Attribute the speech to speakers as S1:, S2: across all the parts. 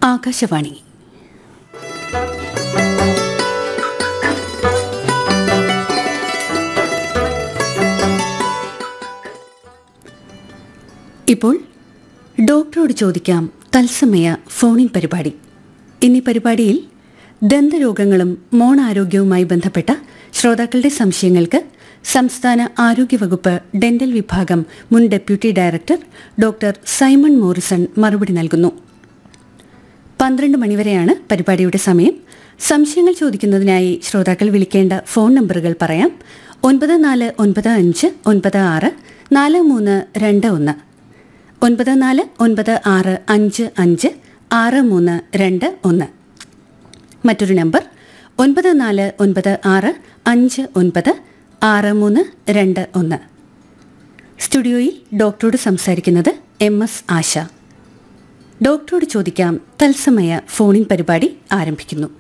S1: ആകാശവാണി ഇപ്പോൾ ഡോക്ടറോട് ചോദിക്കാം തത്സമയ ഫോണിൻ പരിപാടി എന്നീ പരിപാടിയിൽ ദന്തരോഗങ്ങളും മോണാരോഗ്യവുമായി ബന്ധപ്പെട്ട ശ്രോതാക്കളുടെ സംശയങ്ങൾക്ക് സംസ്ഥാന ആരോഗ്യവകുപ്പ് ഡെന്റൽ വിഭാഗം മുൻ deputy director doctor Simon Morrison മറുപടി നൽകുന്നു പന്ത്രണ്ട് മണിവരെയാണ് പരിപാടിയുടെ സമയം സംശയങ്ങൾ ചോദിക്കുന്നതിനായി ശ്രോതാക്കൾ വിളിക്കേണ്ട ഫോൺ നമ്പറുകൾ പറയാം ഒൻപത് നാല് ഒൻപത് അഞ്ച് ഒൻപത് ആറ് നാല് മൂന്ന് രണ്ട് ഒന്ന് ഒൻപത് നാല് ഒൻപത് ആറ് അഞ്ച് അഞ്ച് ആറ് മൂന്ന് രണ്ട് ഒന്ന് മറ്റൊരു നമ്പർ ഒൻപത് നാല് ഒൻപത് ആറ് അഞ്ച് ഒൻപത് ആറ് മൂന്ന് രണ്ട് ഒന്ന് സ്റ്റുഡിയോയിൽ ഡോക്ടറോട് സംസാരിക്കുന്നത് എം എസ് ആശ ഡോക്ടറോട് ചോദിക്കാം തത്സമയ ഫോണിൻ പരിപാടി ആരംഭിക്കുന്നു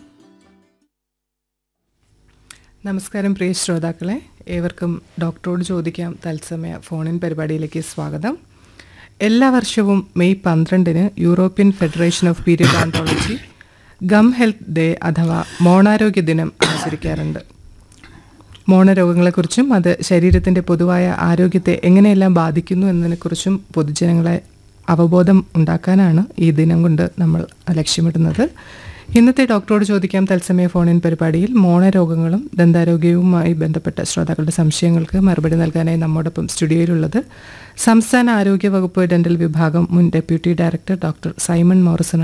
S2: നമസ്കാരം പ്രിയ ശ്രോതാക്കളെ ഏവർക്കും ഡോക്ടറോട് ചോദിക്കാം തത്സമയ ഫോണിൻ പരിപാടിയിലേക്ക് സ്വാഗതം എല്ലാ വർഷവും മെയ് പന്ത്രണ്ടിന് European Federation of periodontology gum health day അഥവാ മോണാരോഗ്യ ദിനം ആചരിക്കാറുണ്ട് മോണരോഗങ്ങളെക്കുറിച്ചും അത് ശരീരത്തിൻ്റെ പൊതുവായ ആരോഗ്യത്തെ എങ്ങനെയെല്ലാം ബാധിക്കുന്നു എന്നതിനെക്കുറിച്ചും പൊതുജനങ്ങളെ അവബോധം ഉണ്ടാക്കാനാണ് ഈ ദിനം കൊണ്ട് നമ്മൾ ലക്ഷ്യമിടുന്നത് ഇന്നത്തെ ഡോക്ടറോട് ചോദിക്കാം തത്സമയ ഫോണിൻ പരിപാടിയിൽ മോണരോഗങ്ങളും ദന്താരോഗ്യവുമായി ബന്ധപ്പെട്ട ശ്രോതാക്കളുടെ സംശയങ്ങൾക്ക് മറുപടി നൽകാനായി നമ്മോടൊപ്പം സ്റ്റുഡിയോയിലുള്ളത് സംസ്ഥാന ആരോഗ്യ വകുപ്പ് ഡെന്റൽ വിഭാഗം മുൻ deputy director doctor Simon Morrison